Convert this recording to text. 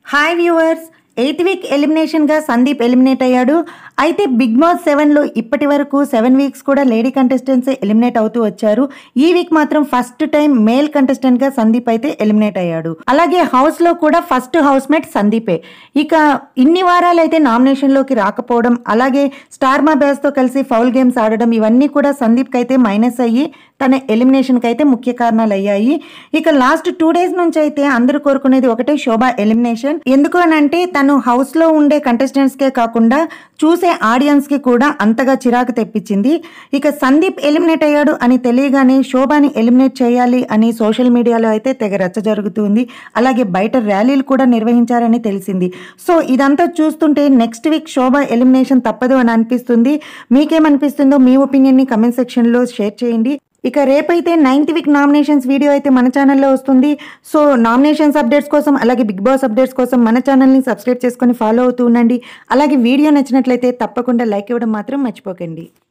hi viewers eighth week ఎలిమినేషన్గా Sandeep eliminate అయ్యాడు అయితే బిగ్ బాస్ సెవెన్లో ఇప్పటి వరకు సెవెన్ వీక్స్ కూడా లేడీ కంటెస్టెంట్స్ ఎలిమినేట్ అవుతూ వచ్చారు ఈ వీక్ మాత్రం ఫస్ట్ టైం మేల్ కంటెస్టెంట్గా సందీప్ అయితే ఎలిమినేట్ అయ్యాడు అలాగే హౌస్లో కూడా ఫస్ట్ హౌస్ మేట్ సందీపే ఇక ఇన్ని వారాలు అయితే నామినేషన్లోకి రాకపోవడం అలాగే స్టార్ మా బ్యాస్తో కలిసి ఫౌల్ గేమ్స్ ఆడడం ఇవన్నీ కూడా సందీప్కి అయితే మైనస్ అయ్యి తన ఎలిమినేషన్కి అయితే ముఖ్య కారణాలు అయ్యాయి ఇక లాస్ట్ టూ డేస్ నుంచి అయితే అందరూ కోరుకునేది ఒకటే శోభ ఎలిమినేషన్ ఎందుకు అని అంటే తను హౌస్ లో ఉండే కంటెస్టెంట్స్ కే కాకుండా చూసే ఆడియన్స్ కి కూడా అంతగా చిరాకు తెప్పించింది ఇక సందీప్ ఎలిమినేట్ అయ్యాడు అని తెలియగానే శోభని ఎలిమినేట్ చేయాలి అని సోషల్ మీడియాలో అయితే తెగ రచ్చ జరుగుతుంది అలాగే బయట ర్యాలీలు కూడా నిర్వహించారని తెలిసింది సో ఇదంతా చూస్తుంటే నెక్స్ట్ వీక్ శోభ ఎలిమినేషన్ తప్పదు అని అనిపిస్తుంది మీకేమనిపిస్తుందో మీ ఒపీనియన్ ని కమెంట్ సెక్షన్ లో షేర్ చేయండి ఇక రేపైతే నైన్త్ వీక్ నామినేషన్స్ వీడియో అయితే మన ఛానల్లో వస్తుంది సో నామినేషన్స్ అప్డేట్స్ కోసం అలాగే బిగ్ బాస్ అప్డేట్స్ కోసం మన ఛానల్ని సబ్స్క్రైబ్ చేసుకొని ఫాలో అవుతూ ఉండండి అలాగే వీడియో నచ్చినట్లయితే తప్పకుండా లైక్ ఇవ్వడం మాత్రం మర్చిపోకండి